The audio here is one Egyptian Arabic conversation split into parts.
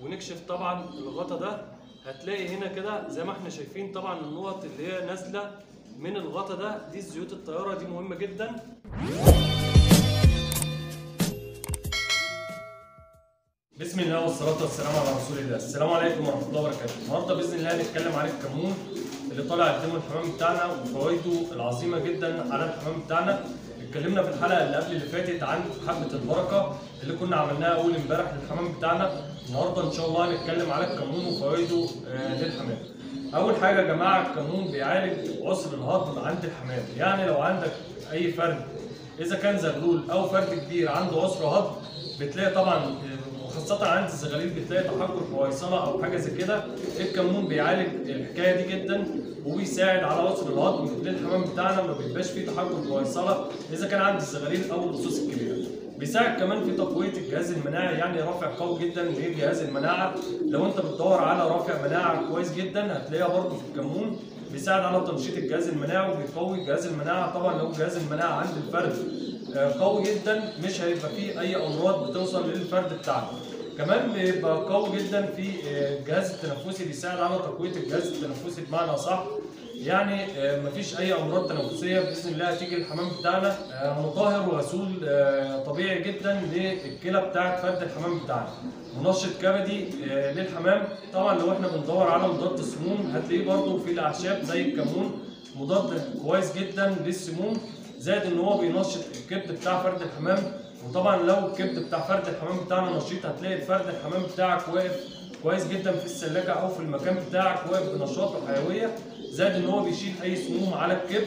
ونكشف طبعا الغطا ده هتلاقي هنا كده زي ما احنا شايفين طبعا النقط اللي هي نازله من الغطا ده دي زيوت الطياره دي مهمه جدا بسم الله والصلاة والسلام على رسول الله، السلام عليكم ورحمة الله وبركاته، النهارده بإذن الله هنتكلم عن الكمون اللي طالع قدام الحمام بتاعنا وفوائده العظيمة جدا على الحمام بتاعنا، اتكلمنا في الحلقة اللي قبل اللي فاتت عن حبة البركة اللي كنا عملناها أول امبارح للحمام بتاعنا، النهارده إن شاء الله هنتكلم على الكمون وفوائده آه، للحمام. أول حاجة يا جماعة الكمون بيعالج عسر الهضم عند الحمام، يعني لو عندك أي فرد إذا كان زغلول أو فرد كبير عنده عسر هضم بتلاقي طبعا وخاصة عند الزغاليل بتلاقي تحجر حويصلة أو حاجة زي كده، الكمون بيعالج الحكاية دي جدا وبيساعد على عسر الهضم للحمام بتاعنا ما بيبقاش فيه تحجر حويصلة إذا كان عند الزغاليل أو اللصوص الكبيرة. بيساعد كمان في تقوية الجهاز المناعي يعني رافع قوي جدا لجهاز المناعة، لو أنت بتدور على رافع مناعة كويس جدا هتلاقيها برضه في الكمون بيساعد على تنشيط الجهاز المناعي وبيقوي جهاز المناعة طبعا لو جهاز المناعة عند الفرد آه، قوي جدا مش هيبقى فيه اي امراض بتوصل للفرد بتاعنا كمان بيبقى قوي جدا في آه، الجهاز التنفسي بيساعد على تقويه الجهاز التنفسي بمعنى صح يعني آه، مفيش اي امراض تنفسيه باذن الله هتيجي الحمام بتاعنا آه، مطهر وغسول آه، طبيعي جدا للكلى بتاعه فرد الحمام بتاعنا منشط كبدي آه، للحمام طبعا لو احنا بندور على مضاد السموم هتلاقيه برضه في الاعشاب زي الكمون مضاد كويس جدا للسموم زائد ان هو بينشط الكبد بتاع فرد الحمام وطبعا لو الكبد بتاع فرد الحمام بتاعنا نشيط هتلاقي فرد الحمام بتاعك واقف كويس جدا في السلاكه او في المكان بتاعك واقف بنشاط وحيويه زائد ان هو بيشيل اي سموم على الكبد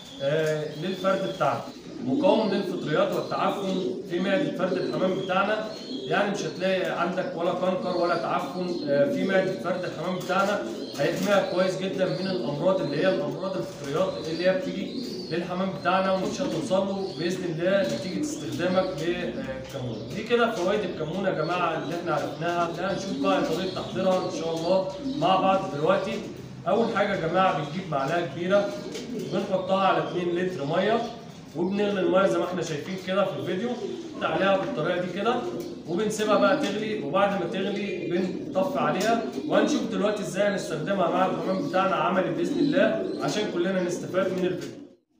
آه للفرد بتاعنا مقاوم للفطريات والتعفن في معده فرد الحمام بتاعنا يعني مش هتلاقي عندك ولا كنكر ولا تعفن آه، في معده فرد الحمام بتاعنا هيحميها كويس جدا من الامراض اللي هي الامراض الفطريات اللي هي بتيجي للحمام بتاعنا ومش هتوصل له باذن الله نتيجه استخدامك للكمون. دي كده فوائد الكمون يا جماعه اللي احنا عرفناها، لا هنشوف بقى طريقه تحضيرها ان شاء الله مع بعض دلوقتي. اول حاجه يا جماعه بنجيب معلقه كبيره بنحطها على 2 لتر ميه وبنغلي الميه زي ما احنا شايفين كده في الفيديو عليها بالطريقه دي كده وبنسيبها بقى تغلي وبعد ما تغلي بنطفي عليها وهنشوف دلوقتي ازاي هنستخدمها مع الحمام بتاعنا عملي باذن الله عشان كلنا نستفاد من الفيديو.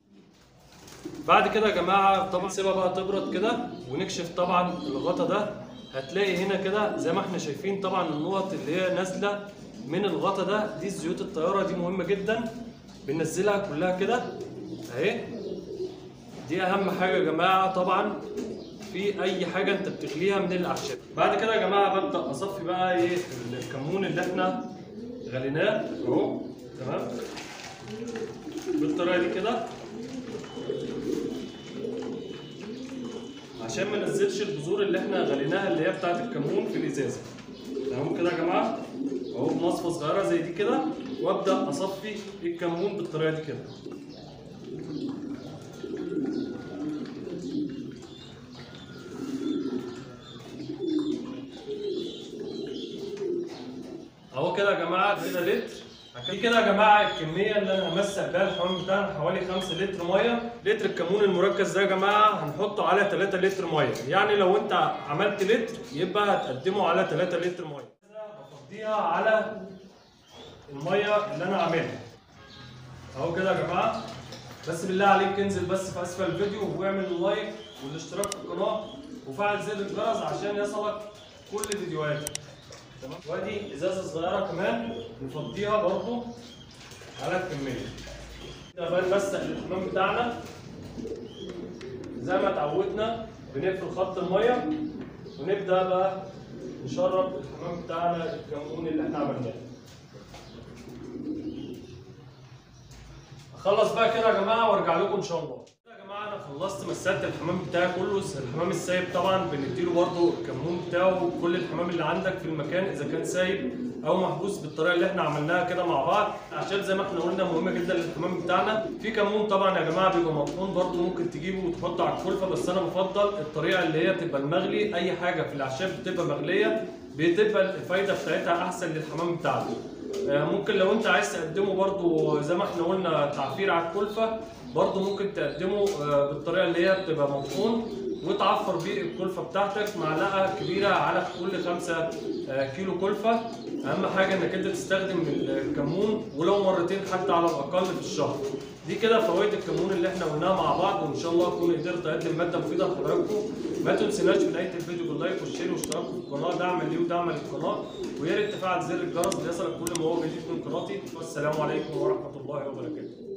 بعد كده يا جماعه طبعا نسيبها بقى تبرد كده ونكشف طبعا الغطا ده هتلاقي هنا كده زي ما احنا شايفين طبعا النقط اللي هي نازله من الغطا ده دي زيوت الطياره دي مهمه جدا بننزلها كلها كده اهي دي اهم حاجه يا جماعه طبعا في اي حاجه انت بتغليها من الاعشاب بعد كده يا جماعه ببدا اصفي بقى ايه الكمون اللي احنا غليناه اهو تمام بالطريقه دي كده عشان ما ننزلش البذور اللي احنا غليناها اللي هي بتاعت الكمون في الازازه تمام كده يا جماعه اهو بمصفى صغيره زي دي كده وابدا اصفي الكمون بالطريقه دي كده اهو كده يا جماعه كده لتر دي كده يا جماعه الكميه اللي انا همسك بيها الحمام بتاعنا حوالي 5 لتر ميه لتر الكمون المركز ده يا جماعه هنحطه على 3 لتر ميه يعني لو انت عملت لتر يبقى هتقدمه على 3 لتر ميه كده بفضيها على الميه اللي انا عاملها اهو كده يا جماعه بس بالله عليك انزل بس في اسفل الفيديو واعمل اللايك والاشتراك في القناه وفعل زر الجرس عشان يصلك كل فيديوهاتي تمام وادي ازازه صغيره كمان نفضيها برضو على الكميه كده بقى نمسح الحمام بتاعنا زي ما اتعودنا بنقفل خط الميه ونبدا بقى نشرب الحمام بتاعنا الكمون اللي احنا عملناه اخلص بقى كده يا جماعه وارجع لكم ان شاء الله كده يا جماعه انا خلصت مسات الحمام بتاعي كله الحمام السايب طبعا بنديله برده الكمون بتاعه كل الحمام اللي عندك في المكان اذا كان سايب او محبوس بالطريقه اللي احنا عملناها كده مع بعض عشان زي ما احنا قلنا مهمه جدا للحمام بتاعنا في كمون طبعا يا جماعه بيبقى مطحون برده ممكن تجيبه وتحطه على الكلفه بس انا بفضل الطريقه اللي هي تبقى المغلي اي حاجه في الاعشاب بتبقى مغليه بتبقى الفايده بتاعتها احسن للحمام بتاعنا آه، ممكن لو انت عايز تقدمه برضو زي ما احنا قلنا تعفير على الكلفه برضو ممكن تقدمه آه، بالطريقه اللي هي بتبقى مطحون وتعفر بيه الكلفه بتاعتك معلقه كبيره على كل 5 كيلو كلفه اهم حاجه انك انت تستخدم الكمون ولو مرتين حتى على الاقل في الشهر دي كده فوائد الكمون اللي احنا قلناها مع بعض وان شاء الله اكون قدرت اقدم ماده مفيده لحضراتكم ما تنسوناش في نهايه الفيديو باللايك والشير والاشتراك في القناه دعما لي ودعما للقناه ويا ريت تفعل زر الجرس ليصلك كل ما هو جديد من قناتي والسلام عليكم ورحمه الله وبركاته